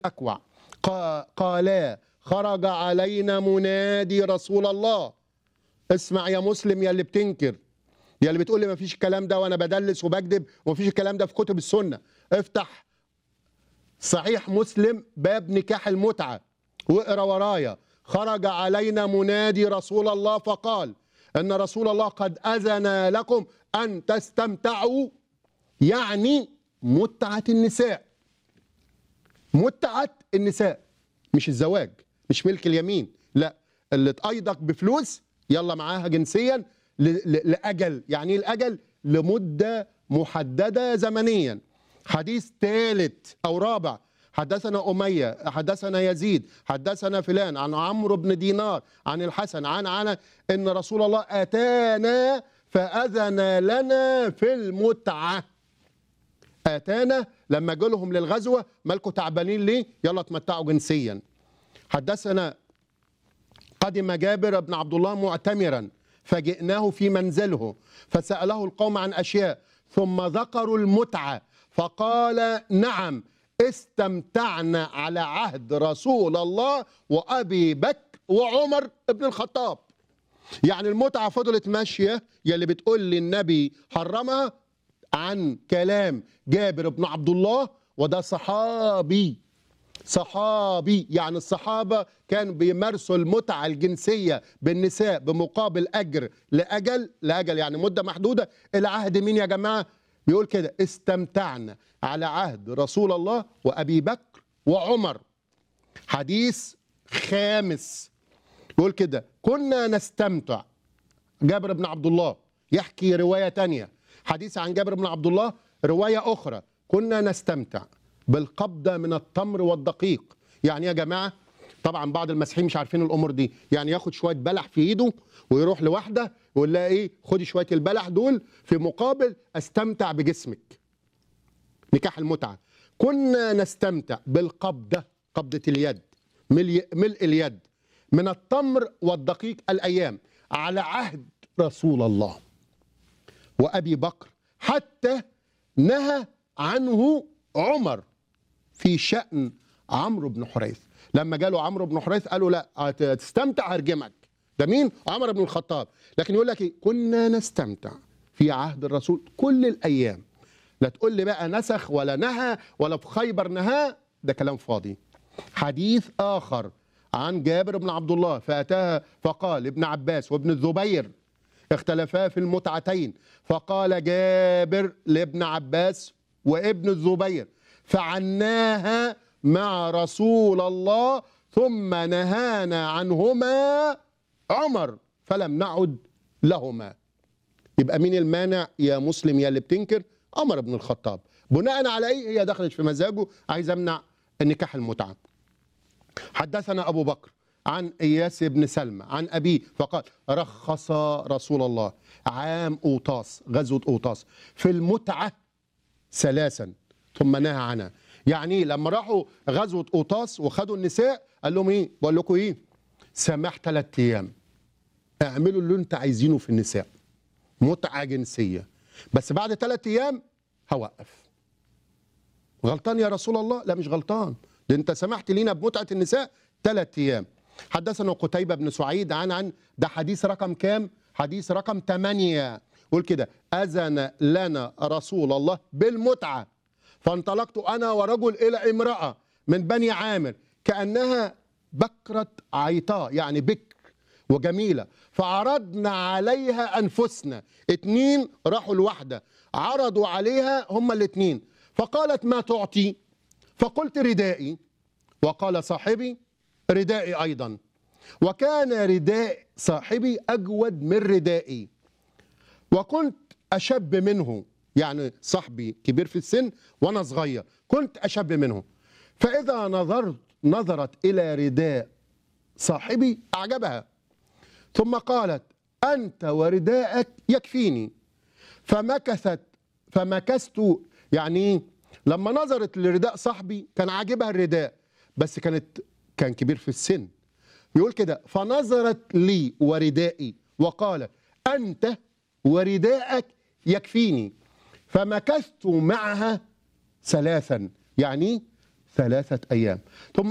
أكوع قا- قالا خرج علينا منادي رسول الله اسمع يا مسلم يا اللي بتنكر يا اللي بتقول لي ما فيش الكلام ده وانا بدلس وبكذب وما فيش الكلام ده في كتب السنه افتح صحيح مسلم باب نكاح المتعه واقرا ورايا خرج علينا منادي رسول الله فقال ان رسول الله قد اذن لكم ان تستمتعوا يعني متعه النساء متعه النساء مش الزواج مش ملك اليمين لا اللي تأيدك بفلوس يلا معاها جنسيا ل- ل- لأجل يعني ايه الأجل لمدة محددة زمنيا حديث ثالث أو رابع حدثنا أمية حدثنا يزيد حدثنا فلان عن عمرو بن دينار عن الحسن عن عن إن رسول الله أتانا فأذن لنا في المتعة اتانا لما جالهم للغزوه مالكوا تعبانين ليه؟ يلا اتمتعوا جنسيا. حدثنا قدم جابر بن عبد الله معتمرا فجئناه في منزله فساله القوم عن اشياء ثم ذكروا المتعه فقال نعم استمتعنا على عهد رسول الله وابي بكر وعمر بن الخطاب. يعني المتعه فضلت ماشيه يلي بتقول لي النبي حرمها عن كلام جابر بن عبد الله وده صحابي صحابي يعني الصحابة كانوا بيمارسوا المتعة الجنسية بالنساء بمقابل أجر لأجل لأجل يعني مدة محدودة إلى عهد مين يا جماعة بيقول كده استمتعنا على عهد رسول الله وأبي بكر وعمر حديث خامس يقول كده كنا نستمتع جابر بن عبد الله يحكي رواية تانية حديث عن جابر بن عبد الله رواية أخرى كنا نستمتع بالقبضة من التمر والدقيق يعني يا جماعة طبعا بعض المسيحيين مش عارفين الأمور دي يعني ياخد شوية بلح في إيده ويروح لواحدة ويقول لها إيه خدي شوية البلح دول في مقابل أستمتع بجسمك نكاح المتعة كنا نستمتع بالقبضة قبضة اليد ملء ملء اليد من التمر والدقيق الأيام على عهد رسول الله وأبي بكر حتى نهى عنه عمر في شأن عمرو بن حريث لما جاله عمرو بن حريث قالوا لا هتستمتع هرجمك ده مين عمر بن الخطاب لكن يقول لك ايه كنا نستمتع في عهد الرسول كل الايام لا تقول لي بقى نسخ ولا نهى ولا في خيبر نهى ده كلام فاضي حديث اخر عن جابر بن عبد الله فاتاها فقال ابن عباس وابن الزبير اختلفا في المتعتين فقال جابر لابن عباس وابن الزبير فعناها مع رسول الله ثم نهانا عنهما عمر فلم نعد لهما يبقى مين المانع يا مسلم يا اللي بتنكر عمر بن الخطاب بناء على ايه هي دخلت في مزاجه عايز امنع النكاح المتعه حدثنا ابو بكر عن اياس بن سلمى عن ابيه فقال رخص رسول الله عام اوطاس غزوه اوطاس في المتعه ثلاثا ثم نهى عنها يعني إيه؟ لما راحوا غزوه اوطاس وخدوا النساء قال لهم ايه بقول لكم ايه سماح ثلاث ايام اعملوا اللي انت عايزينه في النساء متعه جنسيه بس بعد ثلاث ايام هوقف غلطان يا رسول الله لا مش غلطان ده انت سمحت لينا بمتعه النساء ثلاث ايام حدثنا قتيبة بن سعيد عن عن ده حديث رقم كام حديث رقم 8 قول كده أذن لنا رسول الله بالمتعة فانطلقت أنا ورجل إلى امرأة من بني عامر كأنها بكرة عيطاء يعني بكر وجميلة فعرضنا عليها أنفسنا اتنين راحوا الواحدة عرضوا عليها هما الاتنين فقالت ما تعطي فقلت ردائي وقال صاحبي ردائي أيضا وكان رداء صاحبي أجود من ردائي وكنت أشب منه يعني صاحبي كبير في السن وأنا صغير كنت أشب منه فإذا نظرت نظرت إلى رداء صاحبي أعجبها ثم قالت أنت ورداءك يكفيني فمكثت فمكثت يعني لما نظرت لرداء صاحبي كان عاجبها الرداء بس كانت كان كبير في السن يقول كده فنظرت لي وردائي وقالت أنت ورداءك يكفيني فمكثت معها ثلاثا يعني ثلاثة أيام ثم